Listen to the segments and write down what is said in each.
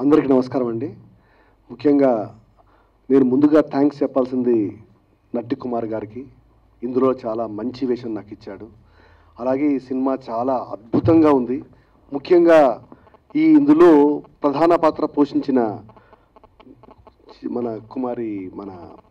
అందరికీ నమస్కారం అండి ముఖ్యంగా నేను ముందుగా థ్యాంక్స్ చెప్పాల్సింది నట్టి కుమార్ గారికి ఇందులో చాలా మంచి వేషం నాకు ఇచ్చాడు అలాగే ఈ సినిమా చాలా అద్భుతంగా ఉంది ముఖ్యంగా ఈ ఇందులో ప్రధాన పాత్ర పోషించిన మన కుమారి మన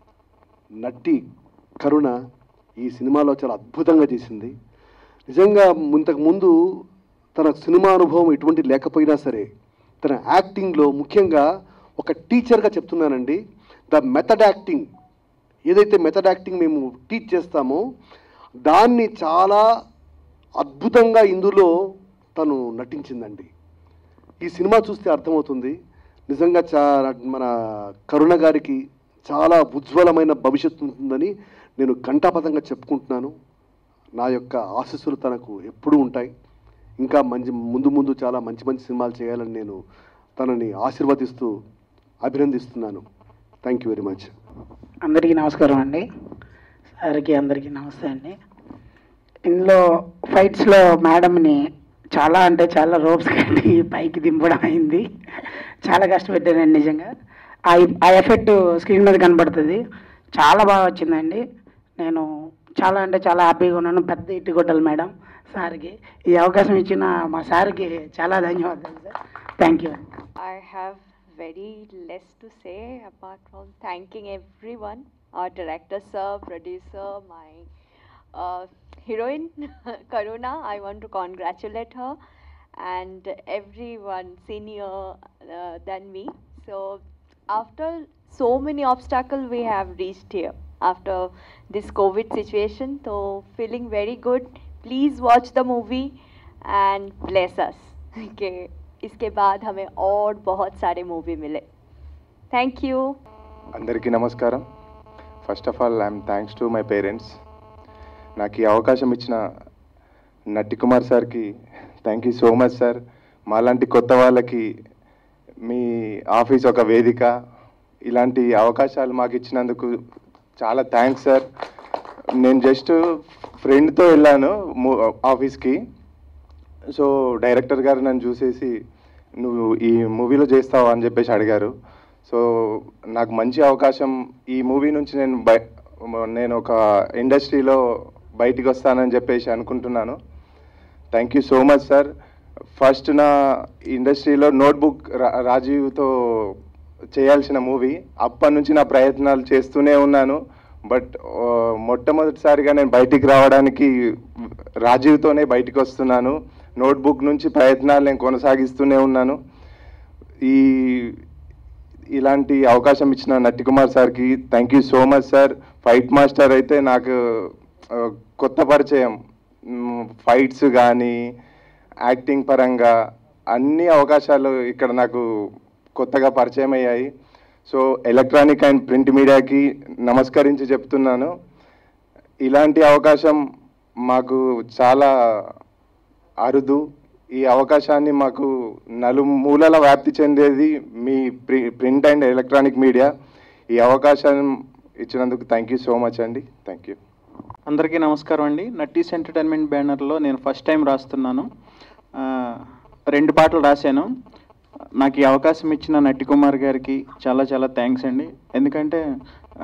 నట్టి కరుణ ఈ సినిమాలో చాలా అద్భుతంగా చేసింది నిజంగా ఇంతకు ముందు తన సినిమా అనుభవం ఎటువంటి లేకపోయినా సరే తన యాక్టింగ్లో ముఖ్యంగా ఒక టీచర్గా చెప్తున్నానండి ద మెథడ్ యాక్టింగ్ ఏదైతే మెథడ్ యాక్టింగ్ మేము టీచ్ చేస్తామో దాన్ని చాలా అద్భుతంగా ఇందులో తను నటించిందండి ఈ సినిమా చూస్తే అర్థమవుతుంది నిజంగా చా మన కరుణ గారికి చాలా ఉజ్వలమైన భవిష్యత్తు ఉంటుందని నేను ఘంటాపథంగా చెప్పుకుంటున్నాను నా యొక్క ఆశీస్సులు తనకు ఎప్పుడూ ఉంటాయి ఇంకా మంచి ముందు ముందు చాలా మంచి మంచి సినిమాలు చేయాలని నేను తనని ఆశీర్వదిస్తూ అభినందిస్తున్నాను థ్యాంక్ యూ వెరీ మచ్ అందరికీ నమస్కారం అండి సార్కి అందరికీ నమస్తే అండి ఇందులో ఫైట్స్లో మేడంని చాలా అంటే చాలా రోప్స్ కట్టి పైకి దింపడం అయింది చాలా కష్టపెట్టానండి నిజంగా ఆ ఆ ఎఫెక్ట్ స్క్రీన్ మీద కనబడుతుంది చాలా బాగా వచ్చిందండి నేను చాలా అంటే చాలా హ్యాపీగా ఉన్నాను పెద్ద ఇటు కొట్టాలి మేడం సార్కి ఈ అవకాశం ఇచ్చిన మా సార్కి చాలా ధన్యవాదాలు సార్ థ్యాంక్ యూ అండి I have very less to say apart from thanking everyone, our director sir, producer, my uh, heroine Karuna. I want to congratulate her and everyone senior uh, than me. So after so many obstacles, we have reached here after this COVID situation. So feeling very good. Please watch the movie and bless us. Okay. इसके बाद हमें और बहुत सारे movie मिले thank you అందరికీ నమస్కారం first of all I'm thanks to my parents నాకు ఈ అవకాశం ఇచ్చిన నట్టి కుమార్ సార్కి thank you so much sir మాలాంటి కొత్త వాళ్ళకి మీ ఆఫీస్ ఒక వేదిక ఇలాంటి అవకాశాలు మాకు ఇచ్చినందుకు చాలా థ్యాంక్స్ సార్ నేను జస్ట్ ఫ్రెండ్తో వెళ్ళాను మూ- ఆఫీస్కి సో డైరెక్టర్ గారు నన్ను చూసేసి నువ్వు ఈ మూవీలో చేస్తావా అని చెప్పేసి అడిగారు సో నాకు మంచి అవకాశం ఈ మూవీ నుంచి నేను బయ నేను ఒక ఇండస్ట్రీలో బయటికి వస్తానని చెప్పేసి అనుకుంటున్నాను thank you so much sir first నా ఇండస్ట్రీలో నోట్బుక్ రాజీవ్తో చేయాల్సిన మూవీ అప్పటి నుంచి నా ప్రయత్నాలు చేస్తూనే ఉన్నాను బట్ మొట్టమొదటిసారిగా నేను బయటికి రావడానికి రాజీవ్తోనే బయటికి వస్తున్నాను నోట్బుక్ నుంచి ప్రయత్నాలు నేను కొనసాగిస్తూనే ఉన్నాను ఈ ఇలాంటి అవకాశం ఇచ్చిన నట్టి కుమార్ సార్కి thank you so much sir fight master అయితే నాకు ఆ, కొత్త పరిచయం ఫైట్స్ కానీ యాక్టింగ్ పరంగా అన్ని అవకాశాలు ఇక్కడ నాకు కొత్తగా పరిచయం అయ్యాయి సో ఎలక్ట్రానిక్ అండ్ ప్రింట్ మీడియాకి నమస్కరించి చెప్తున్నాను ఇలాంటి అవకాశం మాకు చాలా అరుదు ఈ అవకాశాన్ని మాకు నలుమూలల వ్యాప్తి చెందేది మీ ప్రి ప్రింట్ అండ్ ఎలక్ట్రానిక్ మీడియా ఈ అవకాశం ఇచ్చినందుకు థ్యాంక్ యూ సో మచ్ అండి థ్యాంక్ యూ అందరికీ నమస్కారం అండి నట్టీస్ ఎంటర్టైన్మెంట్ బ్యానర్లో నేను ఫస్ట్ టైం రాస్తున్నాను ఆ, రెండు పాటలు రాశాను నాకు ఈ అవకాశం ఇచ్చిన నట్టి కుమార్ గారికి చాలా చాలా థ్యాంక్స్ అండి ఎందుకంటే ఆ,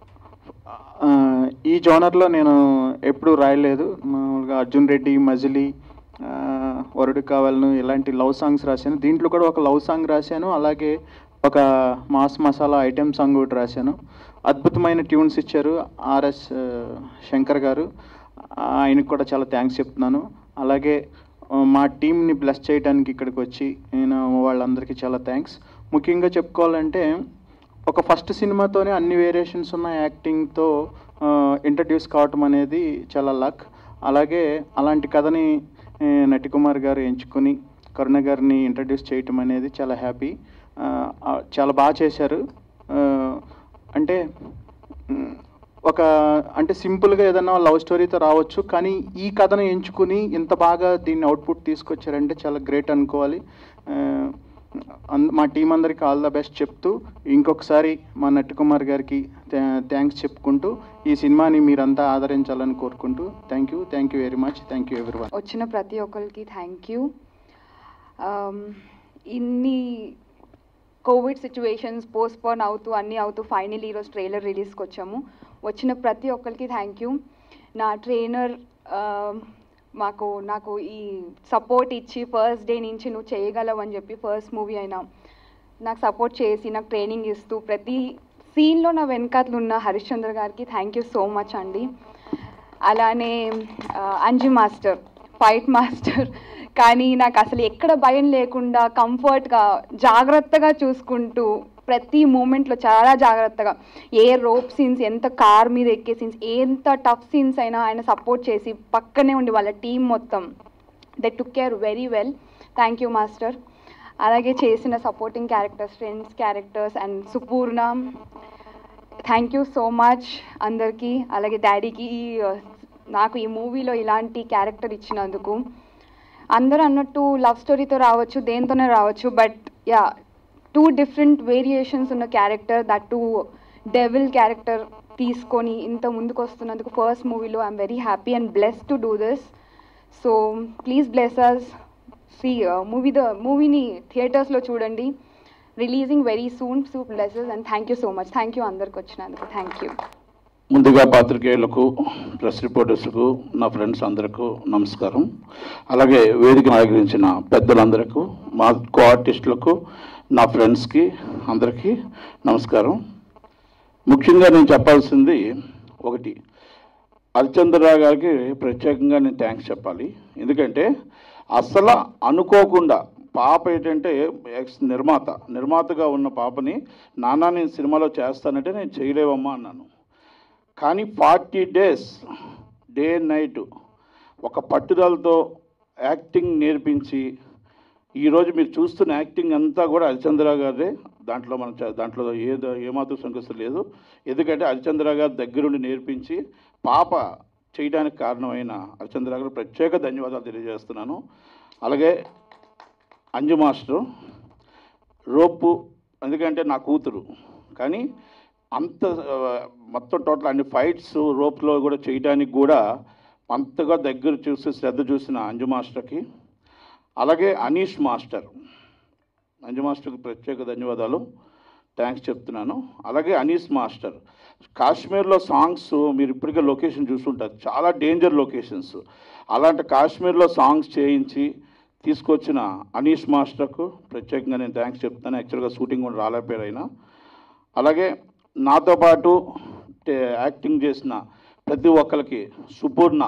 ఆ, ఈ జోనర్లో నేను ఎప్పుడూ రాయలేదు మామూలుగా అర్జున్ రెడ్డి మజిలీ ఆ, వరుడు కావాలను ఇలాంటి లవ్ సాంగ్స్ రాశాను దీంట్లో కూడా ఒక లవ్ సాంగ్ రాశాను అలాగే ఒక మాస్ మసాలా ఐటెం సాంగ్ ఒకటి రాశాను అద్భుతమైన ట్యూన్స్ ఇచ్చారు ఆర్ఎస్ ఆ, శంకర్ గారు ఆయనకు కూడా చాలా థ్యాంక్స్ చెప్తున్నాను అలాగే ఆ, మా టీంని బ్లెస్ చేయడానికి ఇక్కడికి వచ్చి నేను వాళ్ళందరికీ చాలా థ్యాంక్స్ ముఖ్యంగా చెప్పుకోవాలంటే ఒక ఫస్ట్ సినిమాతోనే అన్ని వేరియేషన్స్ ఉన్న యాక్టింగ్తో ఇంట్రడ్యూస్ కావటం అనేది చాలా లక్ అలాగే అలాంటి కథని ఆ, నటికుమార్ గారు ఎంచుకొని కరుణ గారిని ఇంట్రడ్యూస్ చేయటం అనేది చాలా హ్యాపీ చాలా బాగా చేశారు ఆ, అంటే మ్, ఒక అంటే సింపుల్గా ఏదైనా లవ్ స్టోరీతో రావచ్చు కానీ ఈ కథను ఎంచుకుని ఇంత బాగా దీన్ని అవుట్పుట్ తీసుకొచ్చారంటే చాలా గ్రేట్ అనుకోవాలి ఆ, అన్- మా టీం అందరికి ఆల్ ద బెస్ట్ చెప్తూ ఇంకొకసారి మా నట్టుకుమార్ గారికి థ్యాంక్స్ చెప్పుకుంటూ ఈ సినిమాని మీరంతా ఆదరించాలని కోరుకుంటూ thank you thank you very much thank you every వచ్చిన ప్రతి ఒక్కరికి థ్యాంక్ యూ ఇన్ని కోవిడ్ సిచ్యువేషన్స్ పోస్ట్పోన్ అవుతూ అన్నీ అవుతూ ఫైనల్ ఈరోజు ట్రైలర్ రిలీజ్కి వచ్చాము వచ్చిన ప్రతి ఒక్కరికి థ్యాంక్ యూ నా ట్రైనర్ మాకు నాకు ఈ సపోర్ట్ ఇచ్చి ఫస్ట్ డే నుంచి నువ్వు చేయగలవు అని చెప్పి ఫస్ట్ మూవీ అయినా నాకు సపోర్ట్ చేసి నాకు ట్రైనింగ్ ఇస్తూ ప్రతి సీన్లో నా వెనకాతలు ఉన్న హరిశ్చంద్ర గారికి థ్యాంక్ యూ సో మచ్ అండి అలానే ఆ, అంజు మాస్టర్ ఫైట్ మాస్టర్ కానీ నాకు అసలు ఎక్కడ భయం లేకుండా కంఫర్ట్గా జాగ్రత్తగా చూసుకుంటూ ప్రతి మూమెంట్లో చాలా జాగ్రత్తగా ఏ రోప్ సీన్స్ ఎంత కార్ మీద ఎక్కే సీన్స్ ఎంత టఫ్ సీన్స్ అయినా ఆయన సపోర్ట్ చేసి పక్కనే ఉండి వాళ్ళ టీం మొత్తం they took care very well thank you master అలాగే చేసిన supporting characters friends characters and Supurna thank you so much అందరికీ అలాగే డాడీకి ఈ, నాకు ఈ మూవీలో ఇలాంటి క్యారెక్టర్ ఇచ్చినందుకు అందరూ అన్నట్టు లవ్ స్టోరీతో రావచ్చు దేంతోనే రావచ్చు but ya two different variations ఉన్న character that too devil character తీసుకొని ఇంత ముందుకు వస్తున్నందుకు ఫస్ట్ మూవీలో I'm very happy and bless to do this so please bless us see movie the మూవీని థియేటర్స్లో చూడండి రిలీజింగ్ వెరీ సూన్ సూ blesses and thank you so much thank you అందరికి వచ్చినందుకు థ్యాంక్ యూ ముందుగా పాత్రికేయులకు ప్రెస్ రిపోర్టర్స్కు నా ఫ్రెండ్స్ అందరకు నమస్కారం అలాగే వేదికను అలంకరించిన పెద్దలందరకు మా కో ఆర్టిస్టులకు నా ఫ్రెండ్స్కి అందరికీ నమస్కారం ముఖ్యంగా నేను చెప్పాల్సింది ఒకటి హరిచంద్రరావు గారికి ప్రత్యేకంగా నేను థ్యాంక్స్ చెప్పాలి ఎందుకంటే అసలు అనుకోకుండా పాప ఏంటంటే ఎక్స్ నిర్మాత నిర్మాతగా ఉన్న పాపని నాన్న నేను సినిమాలో చేస్తానంటే నేను చేయలేవమ్మా అన్నాను కానీ forty days day and night ఒక పట్టుదలతో యాక్టింగ్ నేర్పించి ఈరోజు మీరు చూస్తున్న యాక్టింగ్ అంతా కూడా హరిచంద్ర గారే దాంట్లో మన చ- దాంట్లో ఏదో ఏమాత్రం సంకస్తం లేదు ఎందుకంటే హరిచంద్ర గారు దగ్గరుండి నేర్పించి పాప చేయడానికి కారణమైన హరిచంద్ర గారు ప్రత్యేక ధన్యవాదాలు తెలియజేస్తున్నాను అలాగే అంజు మాస్టరు రోపు ఎందుకంటే నా కూతురు కానీ అంత ఆ, మొత్తం టోటల్ అన్ని ఫైట్స్ రోప్లో కూడా చేయడానికి కూడా అంతగా దగ్గర చూసి శ్రద్ధ చూసిన అంజు మాస్టర్కి అలాగే అనీష్ మాస్టర్ అంజు మాస్టర్కి ప్రత్యేక ధన్యవాదాలు థ్యాంక్స్ చెప్తున్నాను అలాగే అనీష్ మాస్టర్ కాశ్మీర్లో సాంగ్స్ మీరు ఇప్పటికే లొకేషన్ చూస్తుంటారు చాలా డేంజర్ లొకేషన్స్ అలాంటి కాశ్మీర్లో సాంగ్స్ చేయించి తీసుకొచ్చిన అనీష్ మాస్టర్కు ప్రత్యేకంగా నేను థ్యాంక్స్ చెప్తాను యాక్చువల్గా షూటింగ్ కూడా రాలేకపోయారు ఆయన అలాగే నాతో పాటు టే- యాక్టింగ్ చేసిన ప్రతి ఒక్కరికి సుపూర్ణ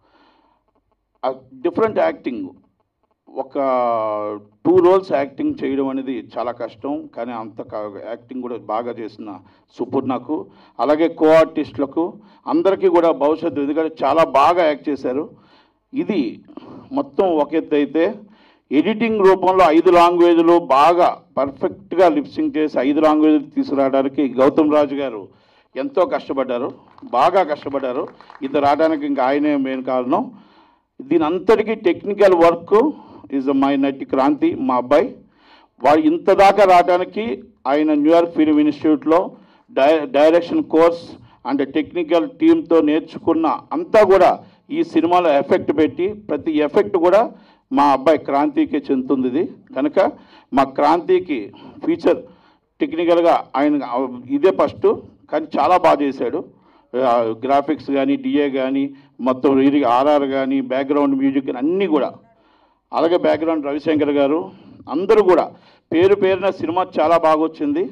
డిఫరెంట్ యాక్టింగ్ ఒక టూ రోల్స్ యాక్టింగ్ చేయడం అనేది చాలా కష్టం కానీ అంత క- యాక్టింగ్ కూడా బాగా చేసిన సుపూర్ణకు అలాగే కో ఆర్టిస్టులకు అందరికీ కూడా భవిష్యత్తు ఎందుకంటే చాలా బాగా యాక్ట్ చేశారు ఇది మొత్తం ఒక ఎత్తు అయితే ఎడిటింగ్ రూపంలో ఐదు లాంగ్వేజ్లు బాగా పర్ఫెక్ట్గా లిప్సింగ్ చేసి ఐదు లాంగ్వేజ్లు తీసుకురావడానికి గౌతమ్ రాజు గారు ఎంతో కష్టపడ్డారు బాగా కష్టపడ్డారు ఇది రావడానికి ఇంకా ఆయనే మెయిన్ కారణం దీని అంతటికీ టెక్నికల్ వర్క్ ఈజ్ మై నటి క్రాంతి మా అబ్బాయి వాడు ఇంత దాకా రావడానికి ఆయన న్యూయార్క్ ఫిల్మ్ ఇన్స్టిట్యూట్లో డై డైరెక్షన్ కోర్స్ అండ్ టెక్నికల్ టీంతో నేర్చుకున్న అంతా కూడా ఈ సినిమాలో ఎఫెక్ట్ పెట్టి ప్రతి ఎఫెక్ట్ కూడా మా అబ్బాయి క్రాంతికి చెందుతుంది ఇది కనుక మా క్రాంతికి ఫీచర్ టెక్నికల్గా ఆయన ఇదే ఫస్ట్ కానీ చాలా బాగా చేశాడు గ్రాఫిక్స్ కానీ డిఏ కానీ మొత్తం ఇది ఆర్ఆర్ కానీ బ్యాక్గ్రౌండ్ మ్యూజిక్ కానీ అన్నీ కూడా అలాగే బ్యాక్గ్రౌండ్ రవిశంకర్ గారు అందరూ కూడా పేరు పేరున సినిమా చాలా బాగా వచ్చింది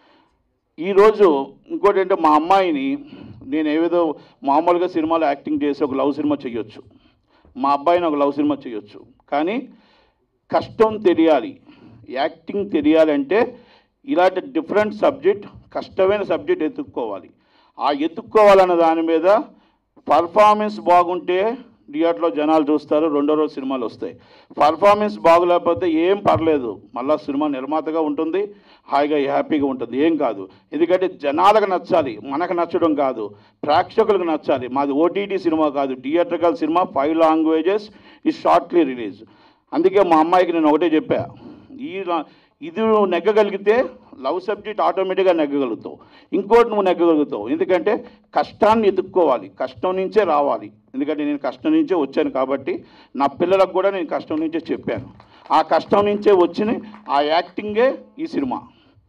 ఈరోజు ఇంకోటి అంటే మా అమ్మాయిని నేను ఏవేదో మామూలుగా సినిమాలో యాక్టింగ్ చేసి ఒక లవ్ సినిమా చేయొచ్చు మా అబ్బాయిని ఒక లవ్ సినిమా చేయొచ్చు కానీ కష్టం తెలియాలి యాక్టింగ్ తెలియాలంటే ఇలాంటి డిఫరెంట్ సబ్జెక్ట్ కష్టమైన సబ్జెక్ట్ ఎత్తుక్కోవాలి ఆ ఎత్తుక్కోవాలన్న దాని మీద పర్ఫార్మెన్స్ బాగుంటే థియేటర్లో జనాలు చూస్తారు రెండో రోజు సినిమాలు వస్తాయి పర్ఫార్మెన్స్ బాగులేకపోతే ఏం పర్లేదు మళ్ళా సినిమా నిర్మాతగా ఉంటుంది హాయిగా హ్యాపీగా ఉంటుంది ఏం కాదు ఎందుకంటే జనాలకు నచ్చాలి మనకు నచ్చడం కాదు ప్రేక్షకులకు నచ్చాలి మాది ఓటీటీ సినిమా కాదు థియేటర్కల్ సినిమా ఫైవ్ లాంగ్వేజెస్ ఈ షార్ట్లీ రిలీజ్ అందుకే మా అమ్మాయికి నేను ఒకటే చెప్పా ఈ లా- ఇది నువ్వు నెగ్గగలిగితే లవ్ సబ్జెక్ట్ ఆటోమేటిక్గా నెగ్గగలుగుతావు ఇంకోటి నువ్వు నెగ్గగలుగుతావు ఎందుకంటే కష్టాన్ని ఎదుక్కోవాలి కష్టం నుంచే రావాలి ఎందుకంటే నేను కష్టం నుంచే వచ్చాను కాబట్టి నా పిల్లలకు కూడా నేను కష్టం నుంచే చెప్పాను ఆ కష్టం నుంచే వచ్చిన ఆ యాక్టింగే ఈ సినిమా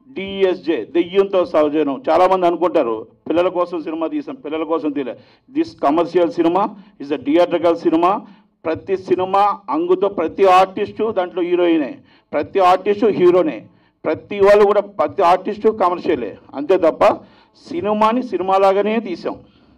డిఎస్జే దెయ్యంతో సహజనం చాలామంది అనుకుంటారు పిల్లల కోసం సినిమా తీసాం పిల్లల కోసం తీలే దిస్ కమర్షియల్ సినిమా ఇస్ అ థియేట్రికల్ సినిమా ప్రతి సినిమా అంగుతో ప్రతి ఆర్టిస్టు దాంట్లో హీరోయినే ప్రతి ఆర్టిస్టు హీరోనే ప్రతి వాళ్ళు కూడా ప్రతి ఆర్టిస్టు కమర్షియలే అంతే తప్ప సినిమాని సినిమాలాగానే తీసాం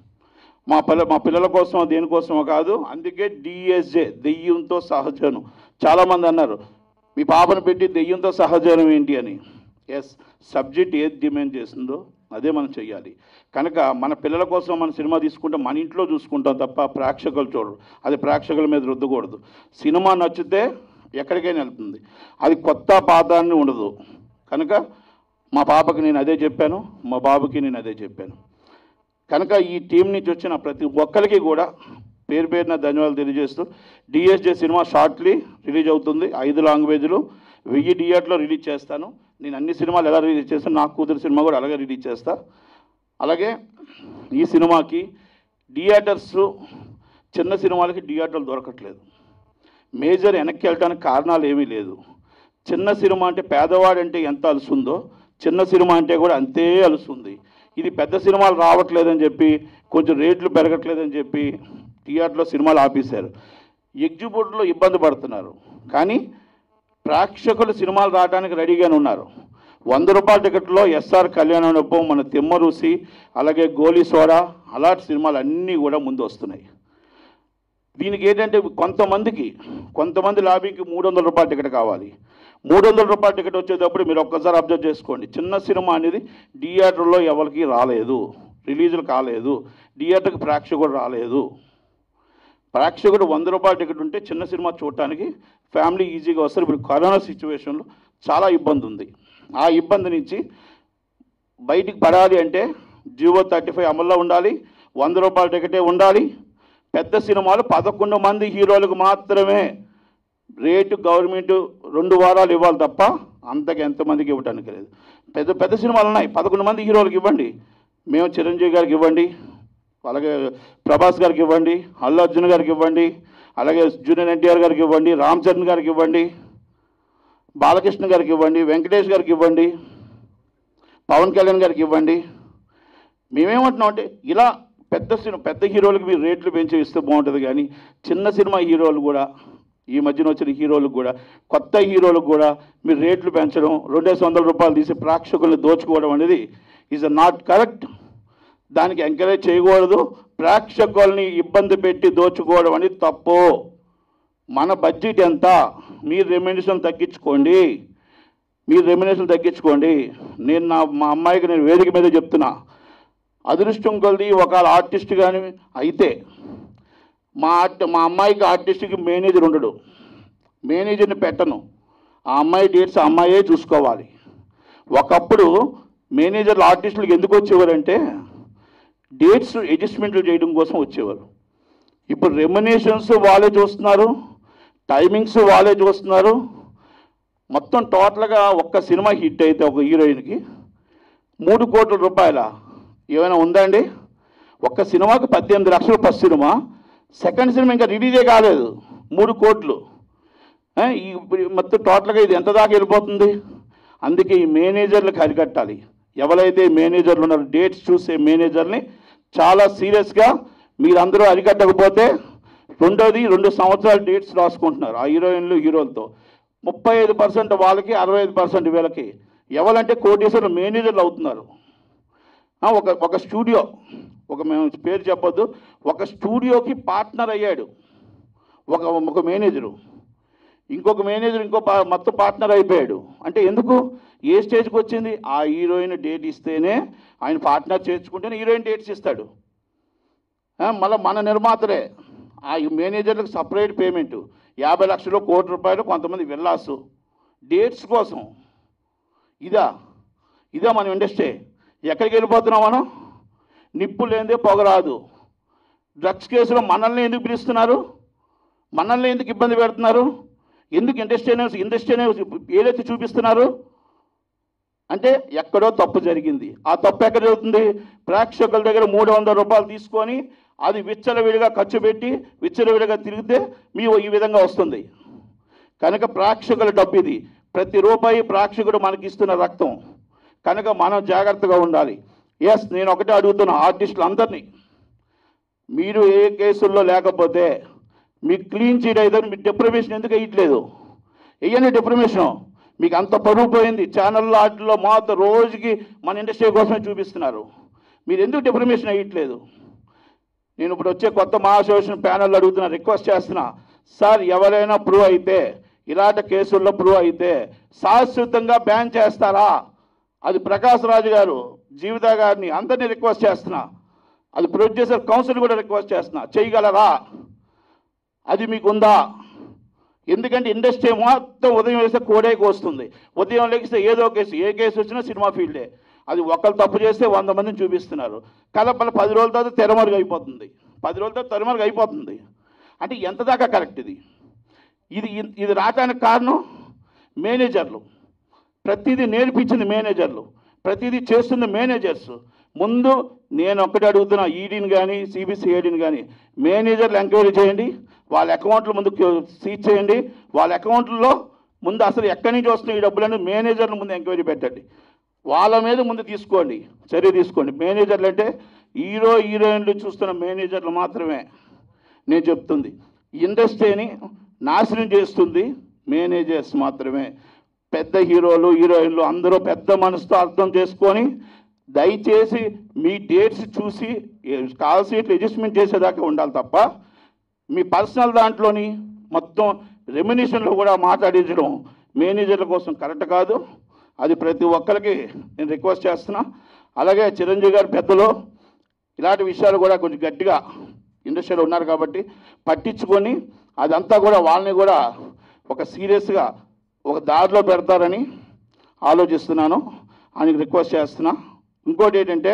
మా పిల్ల మా పిల్లల కోసం దేనికోసమో కాదు అందుకే డిఎస్జే దెయ్యంతో సహజనం చాలామంది అన్నారు మీ పాపను పెట్టి దెయ్యంతో సహజనం ఏంటి అని ఎస్ సబ్జెక్ట్ ఏది డిమాండ్ చేస్తుందో అదే మనం చెయ్యాలి కనుక మన పిల్లల కోసం మన సినిమా తీసుకుంటే మన ఇంట్లో చూసుకుంటాం తప్ప ప్రేక్షకులు చూడరు అది ప్రేక్షకుల మీద రుద్దకూడదు సినిమా నచ్చితే ఎక్కడికైనా వెళ్తుంది అది కొత్త పాత అని ఉండదు కనుక మా పాపకి నేను అదే చెప్పాను మా బాబుకి నేను అదే చెప్పాను కనుక ఈ టీం నుంచి వచ్చిన ప్రతి ఒక్కరికి కూడా పేరు పేరున ధన్యవాదాలు తెలియజేస్తూ డిఎస్జే సినిమా షార్ట్లీ రిలీజ్ అవుతుంది ఐదు లాంగ్వేజ్లు వెయ్యి థియేటర్లో రిలీజ్ చేస్తాను నేను అన్ని సినిమాలు ఎలా రిలీజ్ చేస్తాను నా కూతురు సినిమా కూడా అలాగే రిలీజ్ చేస్తా అలాగే ఈ సినిమాకి థియేటర్స్ చిన్న సినిమాలకి థియేటర్లు దొరకట్లేదు మేజర్ వెనక్కి వెళ్ళడానికి కారణాలు ఏమీ లేదు చిన్న సినిమా అంటే పేదవాడంటే ఎంత అలుసుందో చిన్న సినిమా అంటే కూడా అంతే అలుస్తుంది ఇది పెద్ద సినిమాలు రావట్లేదని చెప్పి కొంచెం రేట్లు పెరగట్లేదని చెప్పి థియేటర్లో సినిమాలు ఆపేశారు ఎగ్జిబిట్లో ఇబ్బంది పడుతున్నారు కానీ ప్రేక్షకులు సినిమాలు రావడానికి రెడీగానే ఉన్నారు వంద రూపాయల టికెట్లో ఎస్ఆర్ కళ్యాణోత్సవం మన తిమ్మరుసి అలాగే గోలీ సోడా అలాంటి సినిమాలు అన్నీ కూడా ముందు వస్తున్నాయి దీనికి ఏంటంటే కొంతమందికి కొంతమంది లాబీకి మూడు వందల రూపాయల టికెట్ కావాలి మూడు వందల రూపాయల టికెట్ వచ్చేటప్పుడు మీరు ఒక్కసారి అబ్జర్వ్ చేసుకోండి చిన్న సినిమా అనేది థియేటర్లో ఎవరికి రాలేదు రిలీజులు కాలేదు థియేటర్కి ప్రేక్షకుడు రాలేదు ప్రేక్షకుడు వంద రూపాయల టికెట్ ఉంటే చిన్న సినిమా చూడటానికి ఫ్యామిలీ ఈజీగా వస్తారు ఇప్పుడు కరోనా సిచ్యువేషన్లో చాలా ఇబ్బంది ఉంది ఆ ఇబ్బంది నుంచి బయటికి పడాలి అంటే జియో థర్టీ ఫైవ్ అమల్లో ఉండాలి వంద రూపాయల టికెటే ఉండాలి పెద్ద సినిమాలు పదకొండు మంది హీరోలకు మాత్రమే రేటు గవర్నమెంట్ రెండు వారాలు ఇవ్వాలి తప్ప అంతకు ఎంతమందికి ఇవ్వడానికి లేదు పెద్ద పెద్ద సినిమాలు ఉన్నాయి పదకొండు మంది హీరోలకు ఇవ్వండి మేము చిరంజీవి గారికి ఇవ్వండి అలాగే ప్రభాస్ గారికి ఇవ్వండి అల్లు అర్జున్ గారికి ఇవ్వండి అలాగే జూనియర్ ఎన్టీఆర్ గారికి ఇవ్వండి రామ్ చరణ్ గారికి ఇవ్వండి బాలకృష్ణ గారికి ఇవ్వండి వెంకటేష్ గారికి ఇవ్వండి పవన్ కళ్యాణ్ గారికి ఇవ్వండి మేమేమంటున్నాం అంటే ఇలా పెద్ద సినిమా పెద్ద హీరోలకు మీరు రేట్లు పెంచి ఇస్తే బాగుంటుంది కానీ చిన్న సినిమా హీరోలు కూడా ఈ మధ్యన వచ్చిన హీరోలకు కూడా కొత్త హీరోలకు కూడా మీరు రేట్లు పెంచడం రెండేసి వందల రూపాయలు తీసి ప్రేక్షకుల్ని దోచుకోవడం అనేది ఈజ్ నాట్ కరెక్ట్ దానికి ఎంకరేజ్ చేయకూడదు ప్రేక్షకుల్ని ఇబ్బంది పెట్టి దోచుకోవడం అనేది తప్పు మన బడ్జెట్ ఎంత మీరు రెమ్యునేషన్ తగ్గించుకోండి మీరు రెమ్యునేషన్ తగ్గించుకోండి నేను నా మా అమ్మాయికి నేను వేదిక మీద చెప్తున్నా అదృష్టం కొలది ఒక ఆర్టిస్ట్ కానీ అయితే మా ఆర్ట్ మా అమ్మాయికి ఆర్టిస్ట్కి మేనేజర్ ఉండడు మేనేజర్ని పెట్టను ఆ అమ్మాయి డేట్స్ ఆ అమ్మాయే చూసుకోవాలి ఒకప్పుడు మేనేజర్లు ఆర్టిస్టులకు ఎందుకు వచ్చేవారంటే డేట్స్ అడ్జస్ట్మెంట్లు చేయడం కోసం వచ్చేవారు ఇప్పుడు రెమ్యునేషన్స్ వాళ్ళే చూస్తున్నారు టైమింగ్స్ వాళ్ళే చూస్తున్నారు మొత్తం టోటల్గా ఒక్క సినిమా హిట్ అయితే ఒక హీరోయిన్కి మూడు కోట్ల రూపాయల ఏమైనా ఉందా అండి ఒక్క సినిమాకి పద్దెనిమిది లక్షలు ఫస్ట్ సినిమా సెకండ్ సినిమా ఇంకా రిలీజే కాలేదు మూడు కోట్లు ఆ, ఈ ఇప్పుడు మొత్తం టోటల్గా ఇది ఎంత దాకా వెళ్ళిపోతుంది అందుకే ఈ మేనేజర్లకు అరికట్టాలి ఎవరైతే మేనేజర్లు ఉన్నారో డేట్స్ చూసే మేనేజర్ని చాలా సీరియస్గా మీరందరూ అరికట్టకపోతే రెండోది రెండు సంవత్సరాలు డేట్స్ రాసుకుంటున్నారు ఆ హీరోయిన్లు హీరోలతో ముప్పై ఐదు పర్సెంట్ వాళ్ళకి అరవై ఐదు పర్సెంట్ వీళ్ళకి ఎవరంటే కోటేశ్వరులు మేనేజర్లు అవుతున్నారు ఆ, ఒక ఒక స్టూడియో ఒక మేము పేరు చెప్పొద్దు ఒక స్టూడియోకి పార్ట్నర్ అయ్యాడు ఒక ఒక మేనేజరు ఇంకొక మేనేజర్ ఇంకో పా- మొత్తం పార్ట్నర్ అయిపోయాడు అంటే ఎందుకు ఏ స్టేజ్కి వచ్చింది ఆ హీరోయిన్ డేట్ ఇస్తేనే ఆయన పార్ట్నర్ చేర్చుకుంటేనే హీరోయిన్ డేట్స్ ఇస్తాడు మళ్ళీ మన నిర్మాతలే ఆ మేనేజర్లకు సపరేట్ పేమెంట్ యాభై లక్షలు కోటి రూపాయలు కొంతమంది విల్లాసు డేట్స్ కోసం ఇదా ఇదా మన ఇండస్ట్రీ ఎక్కడికి వెళ్ళిపోతున్నాం మనం నిప్పు లేనిదే పొగరాదు డ్రగ్స్ కేసులో మనల్ని ఎందుకు పిలుస్తున్నారు మనల్ని ఎందుకు ఇబ్బంది పెడుతున్నారు ఎందుకు ఇండస్ట్రీ ఇండస్ట్రీ ఏదైతే చూపిస్తున్నారు అంటే ఎక్కడో తప్పు జరిగింది ఆ తప్పు ఎక్కడ జరుగుతుంది ప్రేక్షకుల దగ్గర మూడు వందల రూపాయలు తీసుకొని అది విచ్చలవిడిగా ఖర్చు పెట్టి విచ్చలవిడిగా తిరిగితే మీ ఈ విధంగా వస్తుంది కనుక ప్రేక్షకుల డబ్బు ఇది ప్రతి రూపాయి ప్రేక్షకుడు మనకి ఇస్తున్న రక్తం కనుక మనం జాగ్రత్తగా ఉండాలి ఎస్ నేను ఒకటే అడుగుతున్నా ఆర్టిస్టులు అందరినీ మీరు ఏ కేసుల్లో లేకపోతే మీకు క్లీన్ చీట్ అయితే మీకు డిప్రమేషన్ ఎందుకు వేయట్లేదు వెయ్యండి డిప్రమేషన్ మీకు అంత పరువు పోయింది ఛానల్లో వాటిలో మాత్రం రోజుకి మన ఇండస్ట్రీ కోసమే చూపిస్తున్నారు మీరు ఎందుకు డిప్రమేషన్ వేయట్లేదు నేను ఇప్పుడు వచ్చే కొత్త మహాశోషణ ప్యానల్ అడుగుతున్నా రిక్వెస్ట్ చేస్తున్నా సార్ ఎవరైనా ప్రూవ్ అయితే ఇలాంటి కేసుల్లో ప్రూవ్ అయితే శాశ్వతంగా బ్యాన్ చేస్తారా అది ప్రకాష్ రాజు గారు జీవిత గారిని అందరినీ రిక్వెస్ట్ చేస్తున్నా అది ప్రొడ్యూసర్ కౌన్సిల్ కూడా రిక్వెస్ట్ చేస్తున్నా చేయగలరా అది మీకుందా ఎందుకంటే ఇండస్ట్రీ మొత్తం ఉదయం వేస్తే కోడేకి వస్తుంది ఉదయం లెగిస్తే ఏదో కేసు ఏ కేసు వచ్చినా సినిమా ఫీల్డే అది ఒకరు తప్పు చేస్తే వంద మందిని చూపిస్తున్నారు కలపల పది రోజుల తర్వాత తెరమరుగు అయిపోతుంది పది రోజుల తర్వాత తెరమరుగు అయిపోతుంది అంటే ఎంత దాకా కరెక్ట్ ఇది ఇది ఇది రావడానికి కారణం మేనేజర్లు ప్రతిదీ నేర్పించింది మేనేజర్లు ప్రతిదీ చేస్తుంది మేనేజర్స్ ముందు నేను ఒక్కటి అడుగుతున్నా ఈడీని కానీ సిబిసిఐడిని కానీ మేనేజర్లు ఎంక్వైరీ చేయండి వాళ్ళ అకౌంట్లు ముందు సీజ్ చేయండి వాళ్ళ అకౌంట్లో ముందు అసలు ఎక్కడి నుంచి వస్తున్నాయి ఈ డబ్బులని మేనేజర్లు ముందు ఎంక్వైరీ పెట్టండి వాళ్ళ మీద ముందు తీసుకోండి చర్య తీసుకోండి మేనేజర్లు అంటే హీరో హీరోయిన్లు చూస్తున్న మేనేజర్లు మాత్రమే నేను చెప్తుంది ఇండస్ట్రీని నాశనం చేస్తుంది మేనేజర్స్ మాత్రమే పెద్ద హీరోలు హీరోయిన్లు అందరూ పెద్ద మనసుతో అర్థం చేసుకొని దయచేసి మీ డేట్స్ చూసి కాల్ సీట్లు అడ్జస్ట్మెంట్ చేసేదాకా ఉండాలి తప్ప మీ పర్సనల్ దాంట్లోని మొత్తం రెమ్యునేషన్లో కూడా మాట్లాడించడం మేనేజర్ల కోసం కరెక్ట్ కాదు అది ప్రతి ఒక్కరికి నేను రిక్వెస్ట్ చేస్తున్నా అలాగే చిరంజీవి గారి పెద్దలు ఇలాంటి విషయాలు కూడా కొంచెం గట్టిగా ఇండస్ట్రీలో ఉన్నారు కాబట్టి పట్టించుకొని అదంతా కూడా వాళ్ళని కూడా ఒక సీరియస్గా ఒక దారిలో పెడతారని ఆలోచిస్తున్నాను ఆయనకి రిక్వెస్ట్ చేస్తున్నా ఇంకోటి ఏంటంటే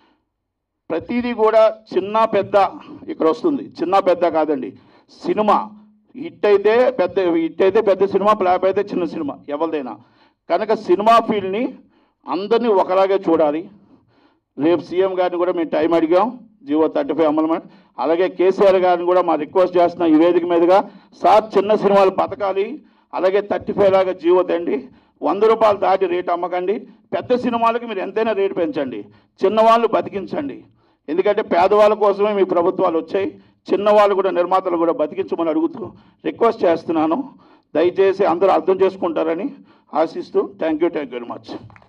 ప్రతిదీ కూడా చిన్న పెద్ద ఇక్కడ వస్తుంది చిన్న పెద్ద కాదండి సినిమా హిట్ అయితే పెద్ద హిట్ అయితే పెద్ద సినిమా ఫ్లాప్ అయితే చిన్న సినిమా ఎవరిదైనా కనుక సినిమా ఫీల్డ్ని అందరినీ ఒకలాగే చూడాలి రేపు సీఎం గారిని కూడా మేము టైం అడిగాం జీవో థర్టీ ఫైవ్ అమలు అలాగే కేసీఆర్ గారిని కూడా మా రిక్వెస్ట్ చేస్తున్న ఈ వేదిక మీదుగా సార్ చిన్న సినిమాలు బతకాలి అలాగే థర్టీ ఫైవ్ లాగా జీవో తండి వంద రూపాయలు దాటి రేటు అమ్మకండి పెద్ద సినిమాలకి మీరు ఎంతైనా రేటు పెంచండి చిన్నవాళ్ళు బతికించండి ఎందుకంటే పేదవాళ్ళ కోసమే మీ ప్రభుత్వాలు వచ్చాయి చిన్నవాళ్ళు కూడా నిర్మాతలు కూడా బతికించమని అడుగుతూ రిక్వెస్ట్ చేస్తున్నాను దయచేసి అందరూ అర్థం చేసుకుంటారని ఆశిస్తూ thank you thank you very much